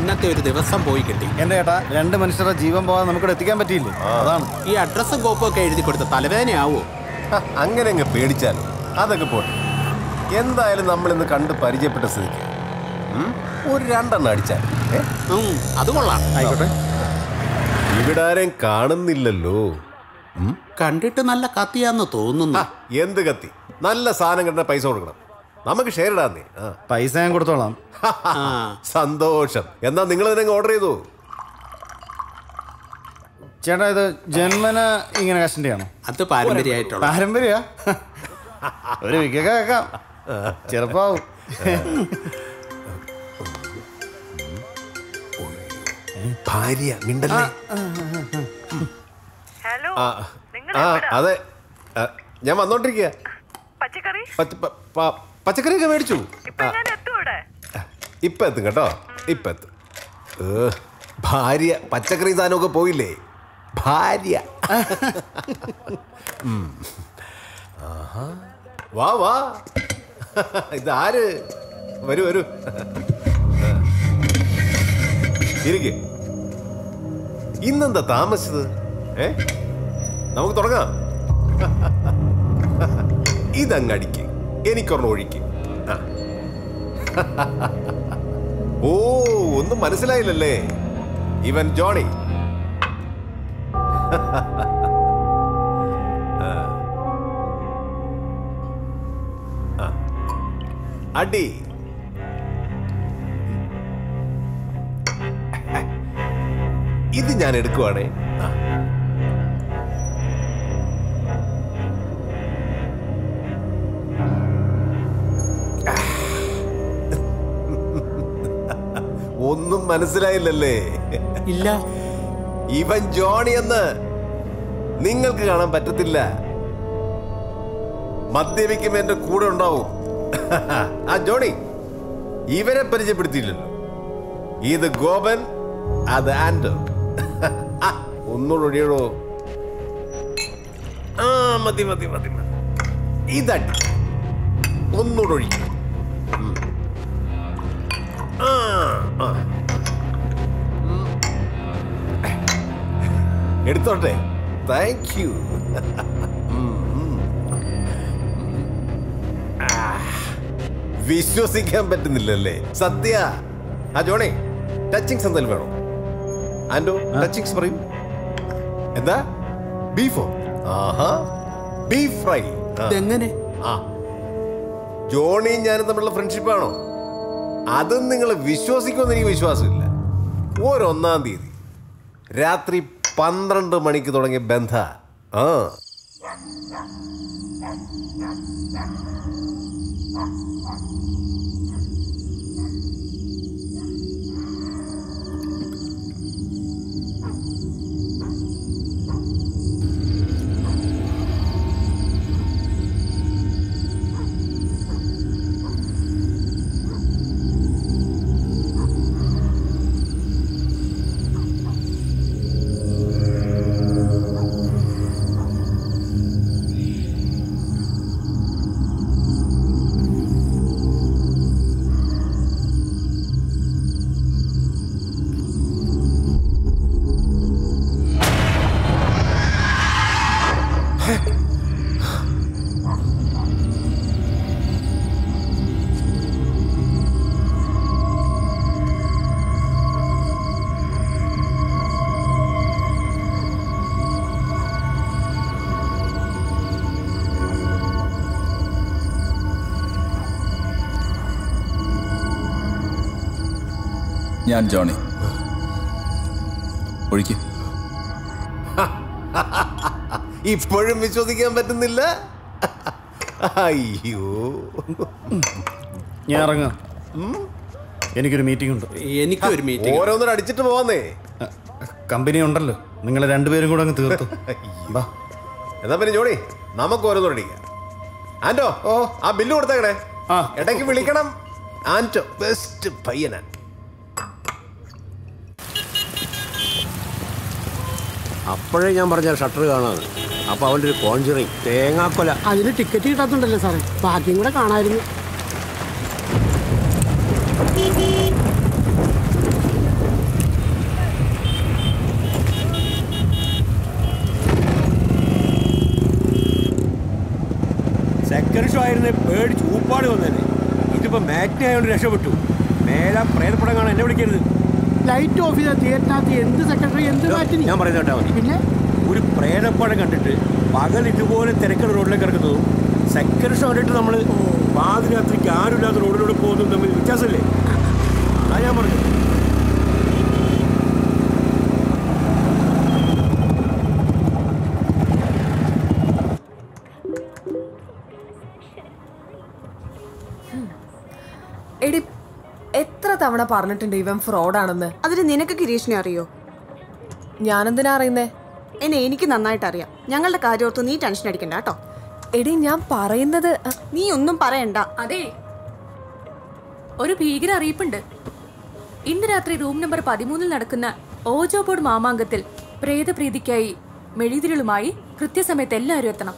ഇന്നത്തെ ഒരു ദിവസം പോയി കിട്ടി എന്റെ ചേട്ടാ രണ്ട് മനുഷ്യരുടെ ജീവൻ പോകാൻ നമുക്കിവിടെ എത്തിക്കാൻ പറ്റിയില്ലേ അതാണ് ഈ അഡ്രസ്സും കോപ്പും ഒക്കെ എഴുതി കൊടുത്ത് തലവേദനയാവോ ഹ, അങ്ങനെ അങ്ങ് പേടിച്ചാലോ അതൊക്കെ പോട്ടെ എന്തായാലും നമ്മൾ ഇന്ന് കണ്ട് പരിചയപ്പെട്ട സ്ഥിതിക്ക് ഉം, ഒരു രണ്ടെണ്ണം അടിച്ചാൽ ഏ? ഉം, അത് കൊള്ളാം ആയിക്കോട്ടെ ഇവിടെ ആരെയും കാണുന്നില്ലല്ലോ ഉം? കണ്ടിട്ട് നല്ല കത്തിയാന്ന് തോന്നുന്നു ഹ, എന്ത് കത്തി നല്ല സാധനം കിട്ടുന്ന പൈസ കൊടുക്കണം നമുക്ക് ഷെയർ ഇടാന്നേ ആ. പൈസ ഞാൻ കൊടുത്തോളാം ആ സന്തോഷം എന്നാ നിങ്ങൾ തന്നെ ഓർഡർ ചെയ്തു ചേട്ടാ ഇത് ജന്മന ഇങ്ങനെ കഷൻ്റെ ആണോ അത് പാരമ്പര്യമായിട്ടുള്ള പാരമ്പര്യ ഒരു വിക്കൊക്കെ വെക്കാം ചെറുപ്പാവും ഭാര്യ മിണ്ടല്ലേ ഹലോ ആ നിങ്ങൾ ആ എവിടാ? അതെ ആ, ഞാൻ വന്നോണ്ടിരിക്കുക പച്ചക്കറി പച്ച- പ- പ- പച്ചക്കറിയൊക്കെ മേടിച്ചു ഇപ്പൊ ആ, ഞാൻ എത്തും ഇവിടെ ഇപ്പൊ എത്തും കേട്ടോ ഇപ്പൊ എത്തും ഏ, ഭാര്യ പച്ചക്കറി സാധനമൊക്കെ പോയില്ലേ ഭാര്യ ഉം. ആഹാ. വാ വാ ഇതാര് വരൂ വരൂ ഇരിക്കെ ഇന്നെന്താ താമസിച്ചത് ഏ നമുക്ക് തുടങ്ങാം ഇതങ്ങടിക്ക് എനിക്കൊരെണ്ണം ഒഴിക്ക് ആ ഓ ഒന്നും മനസ്സിലായില്ലല്ലേ ഇവൻ ജോണി ആ. ആ. അടി ഇത് ഞാൻ എടുക്കുവാണേ ആ. ഒന്നും മനസ്സിലായില്ലല്ലേ ഇല്ല ഇവൻ ജോണി എന്ന് നിങ്ങൾക്ക് കാണാൻ പറ്റത്തില്ല മദ്യപിക്കും എന്റെ കൂടെ ഉണ്ടാവും ആ ജോണി ഇവരെ പരിചയപ്പെടുത്തിയില്ലല്ലോ ഇത് ഗോപൻ അത് ആൻഡോ ആ, ഒന്നുകൂടെ ഒഴിയണോ ആ മതി മതി മതി മതി ഇതടി ഒന്നുകൂടെ ഒഴിക്കും ഉം. ആ ആ എടുത്തോട്ടെ താങ്ക് യു വിശ്വസിക്കാൻ പറ്റുന്നില്ലല്ലേ സത്യ ആ ജോണേ ടച്ചിങ്സ് എന്തായാലും വേണോ ആൻഡോ ടച്ചിങ്സ് പറയൂ എന്താ ബീഫോ ആഹാ ബീഫ് ഫ്രൈ ഇതെങ്ങനെ ആ ജോണിയും ഞാനും തമ്മിലുള്ള ഫ്രണ്ട്ഷിപ്പാണോ അതും നിങ്ങൾ വിശ്വസിക്കുമെന്ന് എനിക്ക് വിശ്വാസമില്ല ഒരൊന്നാം തീയതി രാത്രി പന്ത്രണ്ട് മണിക്ക് തുടങ്ങിയ ബന്ധ ആ ഞാൻ ജോണി ഒഴിക്ക് ഇപ്പോഴും വിശ്വസിക്കാൻ പറ്റുന്നില്ല അയ്യോ ഞാൻ ഇറങ്ങാം എനിക്കൊരു മീറ്റിംഗ് ഉണ്ട് എനിക്കും ഒരു മീറ്റിംഗ് ഓരോന്നും അടിച്ചിട്ട് പോവാന്നേ കമ്പനി ഉണ്ടല്ലോ നിങ്ങൾ രണ്ടുപേരും കൂടെ അങ്ങ് തീർത്തു ബാ എന്നാ പിന്നെ ജോണി നമുക്ക് ഓരോന്നും അടിക്കാം ആന്റോ ഓ ആ ബില്ല് കൊടുത്തേക്കണേ ആ. ഇടയ്ക്ക് വിളിക്കണം ആന്റോ ബെസ്റ്റ് പയ്യനാ അപ്പോഴേ ഞാൻ പറഞ്ഞ ഷട്ടർ കാണാന്ന് അപ്പൊ അവന്റെ ഒരു കോൺജറിങ് തേങ്ങാക്കൊല അതിന് ടിക്കറ്റ് കിട്ടാത്തുണ്ടല്ലോ സാറേ ബാക്കിയും കൂടെ കാണായിരുന്നു ഷോ ആയിരുന്നേ പേടിച്ച് ഊപ്പാട് വന്നേനെ ഇതിപ്പോ മാറ്റിനി ആയതുകൊണ്ട് രക്ഷപ്പെട്ടു മേലാ പ്രേതപ്പടം കാണാൻ എന്നെ വിളിക്കരുത് ലൈറ്റ് ഓഫ് ചെയ്ത തിയേറ്ററിനകത്ത് എന്ത് സെക്രട്ടറി എന്ത് മാറ്റി ഞാൻ പറയുന്നത് കേട്ടാ മതി പിന്നെ ഒരു പ്രേതപ്പടം കണ്ടിട്ട് പകൽ ഇതുപോലെ തിരക്കുള്ള റോഡിലേക്ക് ഇറക്കുന്നതും സെക്കൻഡ് ഷോ കണ്ടിട്ട് നമ്മൾ പാതിരാത്രിക്ക് ആരുമില്ലാത്ത റോഡിലൂടെ പോകുന്നതും തമ്മിൽ വ്യത്യാസമില്ലേ അതാ ഞാൻ പറഞ്ഞു എടി എത്ര തവണ പറഞ്ഞിട്ടുണ്ട് ഇവൻ ഫ്രോഡാണെന്ന് അതിന് നിനക്ക് ഗിരീഷിനെ അറിയോ ഞാനെന്തിനാ അറിയുന്നേ എന്നെ എനിക്ക് നന്നായിട്ട് അറിയാം ഞങ്ങളുടെ കാര്യോർത്ത് നീ ടെൻഷൻ അടിക്കണ്ട കേട്ടോ എടി ഞാൻ പറയുന്നത് അ, നീ ഒന്നും പറയണ്ട അതെ ഒരു ഭീകര അറിയിപ്പുണ്ട് ഇന്ന് രാത്രി റൂം നമ്പർ പതിമൂന്നിൽ നടക്കുന്ന ഓജോ ബോർഡ് മാമാങ്കത്തിൽ പ്രേതപ്രീതിക്കായി മെഴുതിരികളുമായി കൃത്യസമയത്ത് എല്ലാവരും എത്തണം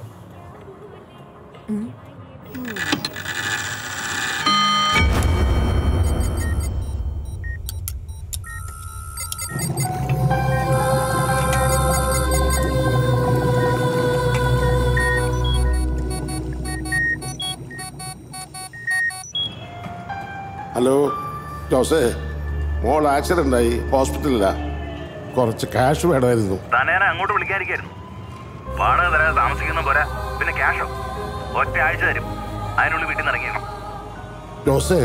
ഹലോ ജോസേ മോൾ ആക്സിഡന്റ് ആയി ഹോസ്പിറ്റലിലാ കുറച്ച് ക്യാഷ് വേണമായിരുന്നു തന്നെ ഞാൻ അങ്ങോട്ട് വിളിക്കാതിരിക്കായിരുന്നു വാടക തരാതെ താമസിക്കുന്ന പോരാ പിന്നെ ക്യാഷോ ഒറ്റ ആഴ്ച തരും അതിനുള്ളിൽ വീട്ടിൽ നിന്ന് ഇറങ്ങിയേക്കണം ജോസേ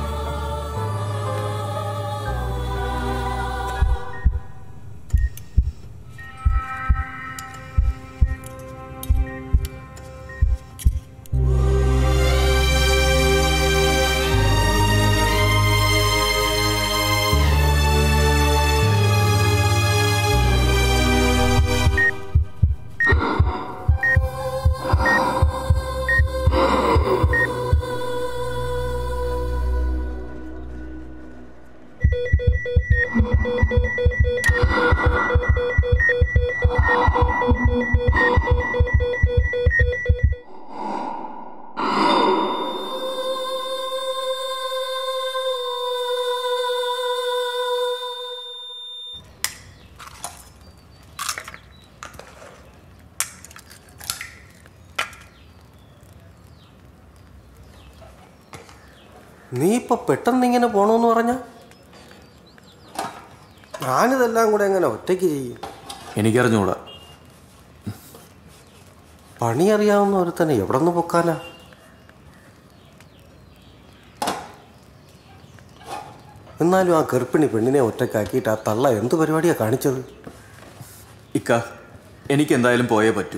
നീ ഇപ്പൊ പെട്ടെന്ന് ഇങ്ങനെ പോണോന്ന് പറഞ്ഞ ഞാനിതെല്ലാം കൂടെ എങ്ങനെ ഒറ്റയ്ക്ക് ചെയ്യും എനിക്കറിഞ്ഞൂടാ പണി അറിയാവുന്ന ഒരുത്തനെ എവിടെ നിന്ന് പൊക്കാനാ എന്നാലും ആ ഗർഭിണി പെണ്ണിനെ ഒറ്റക്കാക്കിയിട്ട് ആ തള്ള എന്ത് പരിപാടിയാ കാണിച്ചത് ഇക്ക എനിക്ക് എന്തായാലും പോയേ പറ്റൂ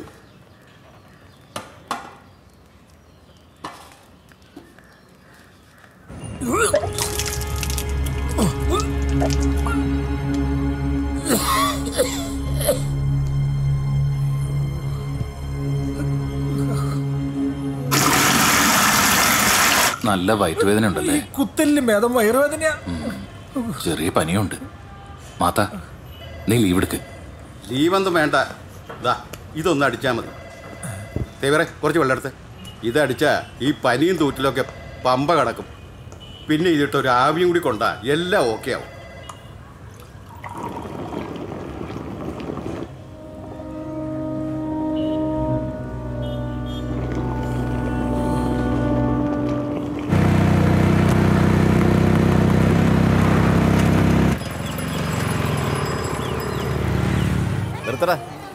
നല്ല വയറ്റുവേദന ഉണ്ടല്ലേ കുത്തലിന് ഭേദം വയറുവേദനയാ ചെറിയ പനിയുണ്ട് മാത്ത നീ ലീവ് എടുക്ക് ലീവൊന്നും വേണ്ട ഇതാ ഇതൊന്ന് അടിച്ചാൽ മതി തേവറെ കുറച്ച് വെള്ളം എടുത്ത് ഇതടിച്ചാ ഈ പനിയും തൂറ്റിലൊക്കെ പമ്പ കിടക്കും പിന്നെ ഇതിട്ട് ഒരു ആവിയും കൂടി കൊണ്ടാ എല്ലാം ഓക്കെ ആവും നിർത്തടാ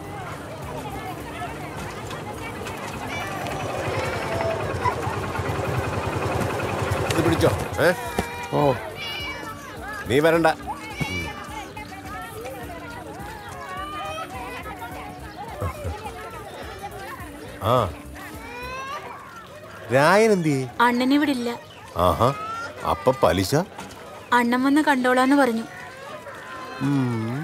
ഇത് പിടിച്ചോ ഏ ഓ നീ വരണ്ട ഉം. ആ രായൻ എന്ത് ചെയ്യ്? അണ്ണൻ ഇവിടെ ഇല്ല ആഹാ അപ്പൊ പലിശ അണ്ണൻ വന്ന് കണ്ടോളാന്ന് പറഞ്ഞു ഉം.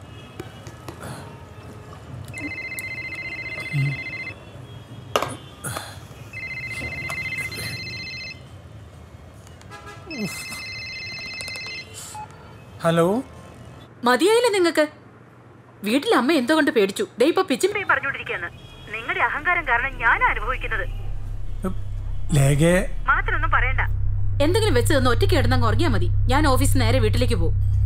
ഹലോ മതിയായില്ലേ നിങ്ങൾക്ക് വീട്ടിൽ അമ്മ എന്തോ കൊണ്ട് പേടിച്ചു ദേ ഇപ്പൊ പിച്ചും പറഞ്ഞോണ്ടിരിക്കുകയാണ് നിങ്ങളുടെ അഹങ്കാരം കാരണം ഞാൻ അനുഭവിക്കുന്നത് ലേഖയെ മാത്രമൊന്നും പറയണ്ട എന്തെങ്കിലും വെച്ച് തന്ന് ഒറ്റയ്ക്ക് കിടന്നങ്ങ് ഉറങ്ങിയാൽ മതി ഞാൻ ഓഫീസ് നേരെ വീട്ടിലേക്ക് പോകും